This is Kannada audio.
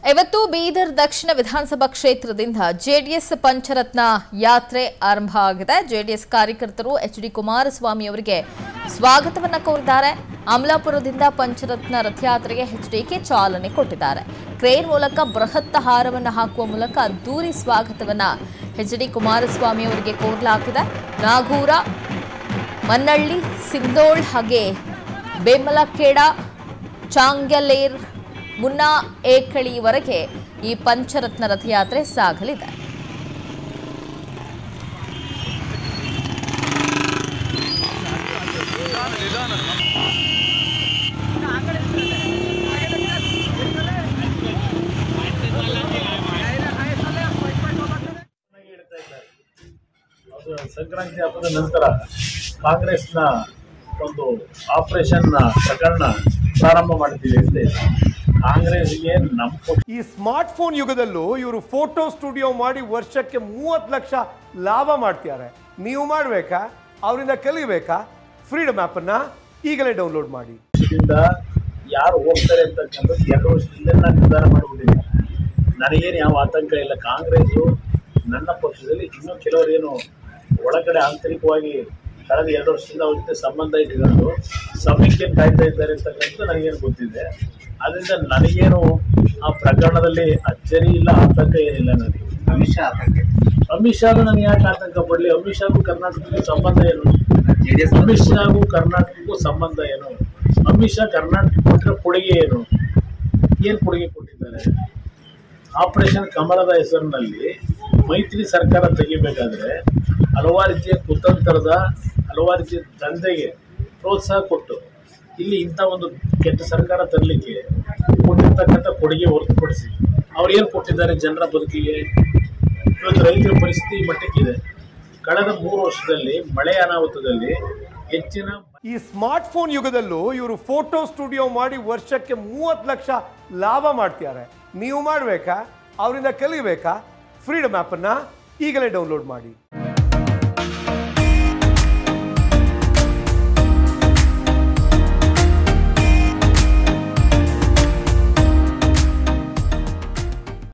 ಇವತ್ತು ಬೀದರ್ ದಕ್ಷಿಣ ವಿಧಾನಸಭಾ ಕ್ಷೇತ್ರದಿಂದ ಜೆಡಿಎಸ್ ಪಂಚರತ್ನ ಯಾತ್ರೆ ಆರಂಭ ಆಗಿದೆ ಜೆಡಿಎಸ್ ಕಾರ್ಯಕರ್ತರು ಎಚ್ ಡಿ ಕುಮಾರಸ್ವಾಮಿ ಅವರಿಗೆ ಸ್ವಾಗತವನ್ನ ಕೋರಿದ್ದಾರೆ ಅಮಲಾಪುರದಿಂದ ಪಂಚರತ್ನ ರಥಯಾತ್ರೆಗೆ ಎಚ್ಡಿಕೆ ಚಾಲನೆ ಕೊಟ್ಟಿದ್ದಾರೆ ಕ್ರೇನ್ ಮೂಲಕ ಬೃಹತ್ ಹಾರವನ್ನು ಹಾಕುವ ಮೂಲಕ ಅದ್ದೂರಿ ಸ್ವಾಗತವನ್ನ ಎಚ್ ಡಿ ಕುಮಾರಸ್ವಾಮಿ ಅವರಿಗೆ ಕೋರಲಾಗಿದೆ ನಾಗೂರ ಮನ್ನಳ್ಳಿ ಸಿಂದೋಳ್ ಹಾಗೆ ಬೇಮಲಖೇಡ ಚಾಂಗ್ಯಲೇರ್ ಮುನ್ನಾ ಏಕಳಿವರೆಗೆ ಈ ಪಂಚರತ್ನ ರಥಯಾತ್ರೆ ಸಾಗಲಿದೆ ಅದು ಸಂಕ್ರಾಂತಿ ಹಬ್ಬದ ನಂತರ ಕಾಂಗ್ರೆಸ್ನ ಒಂದು ಆಪರೇಷನ್ ಪ್ರಕರಣ ಪ್ರಾರಂಭ ಮಾಡ್ತೀವಿ ಅಂತ ಕಾಂಗ್ರೆಸ್ಗೆ ನಮ್ಮ ಪಕ್ಷ ಈ ಸ್ಮಾರ್ಟ್ ಫೋನ್ ಯುಗದಲ್ಲೂ ಇವರು ಫೋಟೋ ಸ್ಟುಡಿಯೋ ಮಾಡಿ ವರ್ಷಕ್ಕೆ ಮೂವತ್ತು ಲಕ್ಷ ಲಾಭ ಮಾಡ್ತಿದ್ದಾರೆ ನೀವು ಮಾಡಬೇಕಾ ಅವರಿಂದ ಕಲಿಬೇಕಾ ಫ್ರೀಡಮ್ ಆ್ಯಪನ್ನು ಈಗಲೇ ಡೌನ್ಲೋಡ್ ಮಾಡಿ ವರ್ಷದಿಂದ ಯಾರು ಹೋಗ್ತಾರೆ ಅಂತಕ್ಕಂಥದ್ದು ಎರಡು ವರ್ಷದಿಂದ ನಾನು ನಿರ್ಧಾರ ಮಾಡಿಬಿಟ್ಟಿದ್ದೀನಿ ನನಗೇನು ಯಾವ ಆತಂಕ ಇಲ್ಲ ಕಾಂಗ್ರೆಸ್ಸು ನನ್ನ ಪಕ್ಷದಲ್ಲಿ ಇನ್ನೂ ಕೆಲವರೇನು ಒಳಗಡೆ ಆಂತರಿಕವಾಗಿ ಕಳೆದ ಎರಡು ವರ್ಷದಿಂದ ಅವ್ರ ಜೊತೆ ಸಂಬಂಧ ಇಟ್ಕೊಂಡು ಸಮೀಕ್ಷೆ ಕಾಯ್ತಾ ಇದ್ದಾರೆ ಅಂತಕ್ಕಂಥದ್ದು ನನಗೇನು ಗೊತ್ತಿದೆ ಅದರಿಂದ ನನಗೇನು ಆ ಪ್ರಕರಣದಲ್ಲಿ ಅಚ್ಚರಿ ಇಲ್ಲ ಆತಂಕ ಏನಿಲ್ಲ ನನಗೆ ಅಮಿತ್ ಶಾ ಆತಂಕ ಅಮಿತ್ ಶಾಗೂ ನನಗೆ ಯಾಕೆ ಆತಂಕ ಪಡಲಿ ಅಮಿತ್ ಶಾಗೂ ಕರ್ನಾಟಕಕ್ಕೂ ಸಂಬಂಧ ಏನು ಜೆಡಿಎಸ್ ಅಮಿತ್ ಶಾಗೂ ಕರ್ನಾಟಕಕ್ಕೂ ಸಂಬಂಧ ಏನು ಅಮಿತ್ ಶಾ ಕರ್ನಾಟಕ ಕೊಟ್ಟಿರೋ ಕೊಡುಗೆ ಏನು ಏನು ಕೊಡುಗೆ ಕೊಟ್ಟಿದ್ದಾರೆ ಆಪರೇಷನ್ ಕಮಲದ ಹೆಸರಿನಲ್ಲಿ ಮೈತ್ರಿ ಸರ್ಕಾರ ತೆಗಿಬೇಕಾದ್ರೆ ಹಲವಾರು ರೀತಿಯ ಕುತಂತ್ರದ ಹಲವಾರು ರೀತಿಯ ದಂಧೆಗೆ ಪ್ರೋತ್ಸಾಹ ಕೊಟ್ಟು ಇಲ್ಲಿ ಇಂಥ ಒಂದು ಕೆಟ್ಟ ಸರ್ಕಾರ ತರಲಿಕ್ಕೆ ಕೊಟ್ಟಿರ್ತಕ್ಕಂಥ ಕೊಡುಗೆ ಹೊರತುಪಡಿಸಿ ಅವ್ರು ಏನು ಕೊಟ್ಟಿದ್ದಾರೆ ಜನರ ಬದುಕಿಗೆ ಇವತ್ತು ರೈತರ ಪರಿಸ್ಥಿತಿ ಈ ಮಟ್ಟಕ್ಕಿದೆ ಕಳೆದ ಮೂರು ವರ್ಷದಲ್ಲಿ ಮಳೆ ಅನಾಹುತದಲ್ಲಿ ಹೆಚ್ಚಿನ ಈ ಸ್ಮಾರ್ಟ್ ಫೋನ್ ಯುಗದಲ್ಲೂ ಇವರು ಫೋಟೋ ಸ್ಟುಡಿಯೋ ಮಾಡಿ ವರ್ಷಕ್ಕೆ ಮೂವತ್ತು ಲಕ್ಷ ಲಾಭ ಮಾಡ್ತಿದ್ದಾರೆ ನೀವು ಮಾಡಬೇಕಾ ಅವರಿಂದ ಕಲಿಬೇಕಾ ಫ್ರೀಡಮ್ ಆ್ಯಪನ್ನು ಈಗಲೇ ಡೌನ್ಲೋಡ್ ಮಾಡಿ